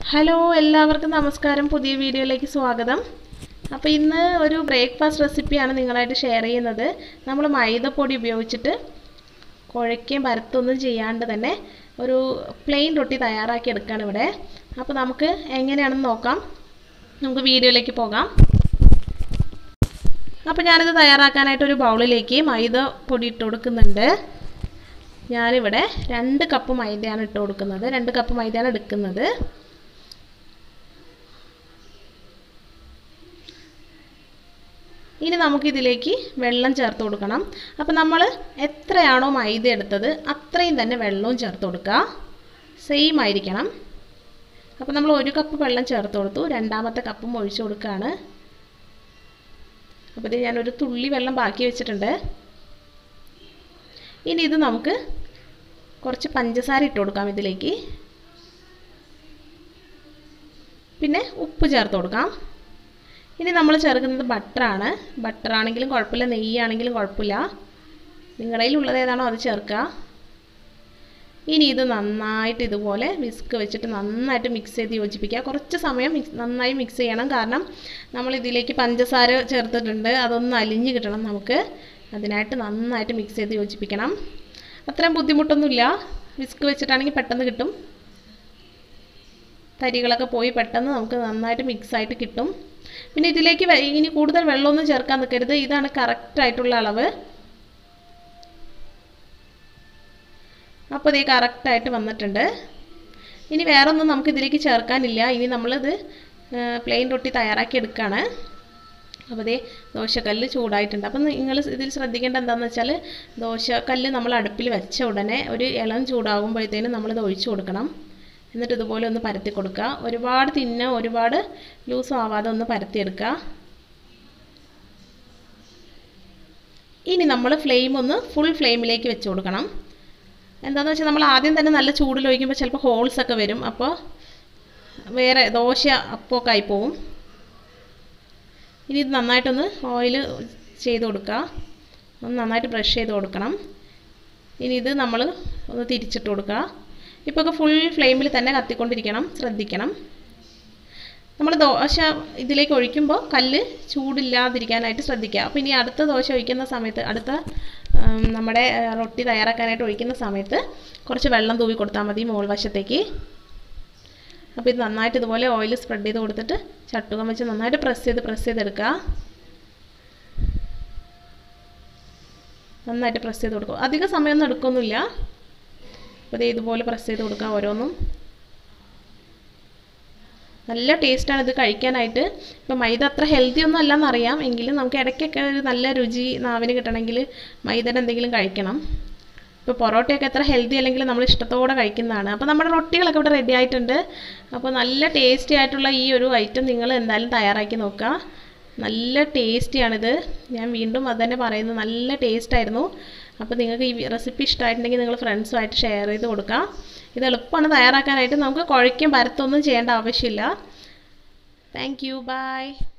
hello എല്ലാവർക്കും നമസ്കാരം പുതിയ വീഡിയോയിലേക്ക് സ്വാഗതം അപ്പോൾ ഇന്ന് ഒരു ബ്രേക്ക്ഫാസ്റ്റ് റെസിപ്പിയാണ് നിങ്ങളായിട്ട് ഷെയർ ചെയ്യുന്നത് നമ്മൾ മൈദപ്പൊടി ഉപയോഗിച്ചിട്ട് കുഴയ്ക്കുകയും പരത്തൊന്നും ചെയ്യാണ്ട് തന്നെ ഒരു പ്ലെയിൻ റൊട്ടി തയ്യാറാക്കി എടുക്കുകയാണ് ഇവിടെ അപ്പോൾ നമുക്ക് എങ്ങനെയാണെന്ന് നോക്കാം നമുക്ക് വീഡിയോയിലേക്ക് പോകാം അപ്പോൾ ഞാനിത് തയ്യാറാക്കാനായിട്ട് ഒരു ബൗളിലേക്ക് മൈദ പൊടി ഇട്ട് കൊടുക്കുന്നുണ്ട് ഞാനിവിടെ രണ്ട് കപ്പ് മൈദയാണ് ഇട്ട് കൊടുക്കുന്നത് രണ്ട് കപ്പ് മൈദയാണ് എടുക്കുന്നത് ഇനി നമുക്കിതിലേക്ക് വെള്ളം ചേർത്ത് കൊടുക്കണം അപ്പോൾ നമ്മൾ എത്രയാണോ മൈദ എടുത്തത് അത്രയും തന്നെ വെള്ളവും ചേർത്ത് കൊടുക്കുക സെയിം ആയിരിക്കണം അപ്പോൾ നമ്മൾ ഒരു കപ്പ് വെള്ളം ചേർത്ത് കൊടുത്തു രണ്ടാമത്തെ കപ്പും ഒഴിച്ചു കൊടുക്കുകയാണ് അപ്പോൾ ഇത് ഞാനൊരു തുള്ളി വെള്ളം ബാക്കി വെച്ചിട്ടുണ്ട് ഇനി ഇത് നമുക്ക് കുറച്ച് പഞ്ചസാര ഇട്ട് കൊടുക്കാം ഇതിലേക്ക് പിന്നെ ഉപ്പ് ചേർത്ത് കൊടുക്കാം ഇനി നമ്മൾ ചേർക്കുന്നത് ബട്ടറാണ് ബട്ടർ ആണെങ്കിലും കുഴപ്പമില്ല നെയ്യാണെങ്കിലും കുഴപ്പമില്ല നിങ്ങളുടെ കയ്യിലുള്ളത് ഏതാണോ അത് ചേർക്കുക ഇനി ഇത് നന്നായിട്ട് ഇതുപോലെ വിസ്ക് വെച്ചിട്ട് നന്നായിട്ട് മിക്സ് ചെയ്ത് യോജിപ്പിക്കുക കുറച്ച് സമയം മിക്സ് നന്നായി മിക്സ് ചെയ്യണം കാരണം നമ്മൾ ഇതിലേക്ക് പഞ്ചസാര ചേർത്തിട്ടുണ്ട് അതൊന്ന് അലിഞ്ഞ് കിട്ടണം നമുക്ക് അതിനായിട്ട് നന്നായിട്ട് മിക്സ് ചെയ്ത് യോജിപ്പിക്കണം അത്രയും ബുദ്ധിമുട്ടൊന്നുമില്ല വിസ്ക് വെച്ചിട്ടാണെങ്കിൽ പെട്ടെന്ന് കിട്ടും തരികളൊക്കെ പോയി പെട്ടെന്ന് നമുക്ക് നന്നായിട്ട് മിക്സ് ആയിട്ട് കിട്ടും പിന്നെ ഇതിലേക്ക് ഇനി കൂടുതൽ വെള്ളമൊന്നും ചേർക്കാൻ നിൽക്കരുത് ഇതാണ് കറക്റ്റ് ആയിട്ടുള്ള അളവ് അപ്പോൾ ഇത് കറക്റ്റായിട്ട് വന്നിട്ടുണ്ട് ഇനി വേറെ ഒന്നും നമുക്ക് ഇതിലേക്ക് ചേർക്കാനില്ല ഇനി നമ്മളിത് പ്ലെയിൻ റൊട്ടി തയ്യാറാക്കി എടുക്കുകയാണ് അപ്പോൾ ഇതേ ദോശക്കല്ല് ചൂടായിട്ടുണ്ട് അപ്പം നിങ്ങൾ ഇതിൽ ശ്രദ്ധിക്കേണ്ട എന്താണെന്ന് വെച്ചാൽ ദോശക്കല്ല് നമ്മൾ അടുപ്പിൽ വെച്ച ഉടനെ ഒരു ഇളം ചൂടാകുമ്പോഴത്തേനും നമ്മളിത് ഒഴിച്ചു കൊടുക്കണം എന്നിട്ട് ഇതുപോലെ ഒന്ന് പരത്തി കൊടുക്കുക ഒരുപാട് തിന്ന ഒരുപാട് ലൂസും ആവാതെ ഒന്ന് പരത്തിയെടുക്കുക ഇനി നമ്മൾ ഫ്ലെയിം ഒന്ന് ഫുൾ ഫ്ലെയിമിലേക്ക് വെച്ച് കൊടുക്കണം എന്താണെന്ന് വെച്ചാൽ നമ്മൾ ആദ്യം തന്നെ നല്ല ചൂടിൽ ഒഴിക്കുമ്പോൾ ചിലപ്പോൾ ഹോൾസ് ഒക്കെ വരും അപ്പോൾ വേറെ ദോശ അപ്പമൊക്കെ ആയി പോവും ഇനി ഇത് നന്നായിട്ടൊന്ന് ഓയിൽ ചെയ്ത് കൊടുക്കുക ഒന്ന് നന്നായിട്ട് ബ്രഷ് ചെയ്ത് കൊടുക്കണം ഇനി ഇത് നമ്മൾ ഒന്ന് തിരിച്ചിട്ട് കൊടുക്കുക ഇപ്പോൾ ഒക്കെ ഫുൾ ഫ്ലെയിമിൽ തന്നെ കത്തിക്കൊണ്ടിരിക്കണം ശ്രദ്ധിക്കണം നമ്മൾ ദോശ ഇതിലേക്ക് ഒഴിക്കുമ്പോൾ കല്ല് ചൂടില്ലാതിരിക്കാനായിട്ട് ശ്രദ്ധിക്കുക അപ്പോൾ ഇനി അടുത്ത ദോശ ഒഴിക്കുന്ന സമയത്ത് അടുത്ത നമ്മുടെ റൊട്ടി തയ്യാറാക്കാനായിട്ട് ഒഴിക്കുന്ന സമയത്ത് കുറച്ച് വെള്ളം തൂവി കൊടുത്താൽ മതി മോൾ വശത്തേക്ക് അപ്പോൾ ഇത് നന്നായിട്ട് ഇതുപോലെ ഓയിൽ സ്പ്രെഡ് ചെയ്ത് കൊടുത്തിട്ട് ചട്ടുകം വെച്ച് നന്നായിട്ട് പ്രസ് ചെയ്ത് പ്രസ് ചെയ്തെടുക്കുക നന്നായിട്ട് പ്രസ് ചെയ്ത് കൊടുക്കുക അധിക സമയമൊന്നും എടുക്കൊന്നുമില്ല അപ്പോൾ ഇത് ഇതുപോലെ പ്രസ് ചെയ്ത് കൊടുക്കുക ഓരോന്നും നല്ല ടേസ്റ്റാണ് ഇത് കഴിക്കാനായിട്ട് ഇപ്പോൾ മൈദ അത്ര ഹെൽത്തി ഒന്നും അല്ലെന്ന് അറിയാം എങ്കിലും നമുക്ക് ഇടയ്ക്കൊക്കെ ഒരു നല്ല രുചി നാവിന് കിട്ടണമെങ്കിൽ മൈദയുടെ എന്തെങ്കിലും കഴിക്കണം ഇപ്പോൾ പൊറോട്ടയൊക്കെ എത്ര ഹെൽത്തി അല്ലെങ്കിൽ നമ്മൾ ഇഷ്ടത്തോടെ കഴിക്കുന്നതാണ് അപ്പോൾ നമ്മുടെ റൊട്ടികളൊക്കെ ഇവിടെ റെഡി ആയിട്ടുണ്ട് അപ്പോൾ നല്ല ടേസ്റ്റി ആയിട്ടുള്ള ഈ ഒരു ഐറ്റം നിങ്ങൾ എന്തായാലും തയ്യാറാക്കി നോക്കുക നല്ല ടേസ്റ്റിയാണിത് ഞാൻ വീണ്ടും അത് തന്നെ പറയുന്നു നല്ല ടേസ്റ്റായിരുന്നു അപ്പോൾ നിങ്ങൾക്ക് ഈ റെസിപ്പി ഇഷ്ടമായിട്ടുണ്ടെങ്കിൽ നിങ്ങൾ ഫ്രണ്ട്സുമായിട്ട് ഷെയർ ചെയ്ത് കൊടുക്കുക ഇത് എളുപ്പമാണ് തയ്യാറാക്കാനായിട്ട് നമുക്ക് കുഴയ്ക്കും പരത്തൊന്നും ചെയ്യേണ്ട ആവശ്യമില്ല താങ്ക് യു ബൈ